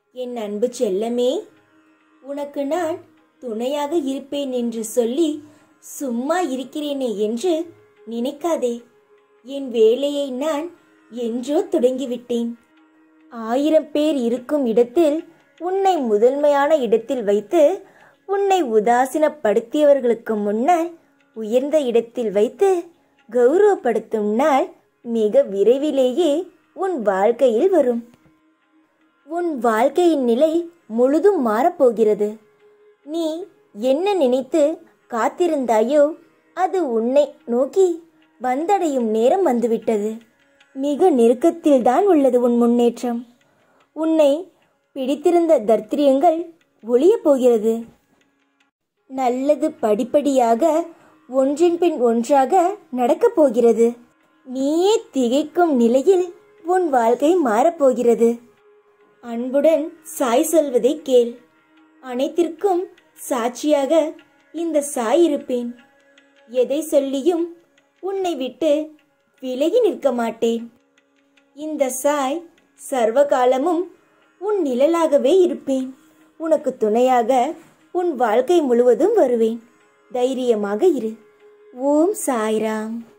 என் அன்பு செல்லமே உனக்கு நான் துணையாக இருப்பேன் என்று சொல்லி சும்மா இருக்கிறேனே என்று நினைக்காதே என் வேலையை நான் என்றோ தொடங்கிவிட்டேன் ஆயிரம் பேர் இருக்கும் இடத்தில் உன்னை முதன்மையான இடத்தில் வைத்து உன்னை உதாசீனப்படுத்தியவர்களுக்கு முன்னால் உயர்ந்த இடத்தில் வைத்து கௌரவப்படுத்தும் நாள் மிக விரைவிலேயே உன் வாழ்க்கையில் வரும் உன் வாழ்க்கையின் நிலை முழுதும் மாறப்போகிறது நீ என்ன நினைத்து காத்திருந்தாயோ அது உன்னை நோக்கி வந்தடையும் நேரம் வந்துவிட்டது மிக நெருக்கத்தில்தான் உள்ளது உன் முன்னேற்றம் உன்னை பிடித்திருந்த தர்த்திரியங்கள் ஒளியப் போகிறது நல்லது படிப்படியாக ஒன்றின் பின் ஒன்றாக நடக்கப் போகிறது நீயே திகைக்கும் நிலையில் உன் வாழ்க்கை மாறப்போகிறது அன்புடன் சாய் சொல்வதை கேள் அனைத்திற்கும் சாட்சியாக இந்த சாய் இருப்பேன் எதை சொல்லியும் உன்னை விட்டு விலகி நிற்க மாட்டேன் இந்த சாய் சர்வ காலமும் உன் நிழலாகவே இருப்பேன் உனக்கு துணையாக உன் வாழ்க்கை முழுவதும் வருவேன் தைரியமாக இரு ஓம் சாய்ராம்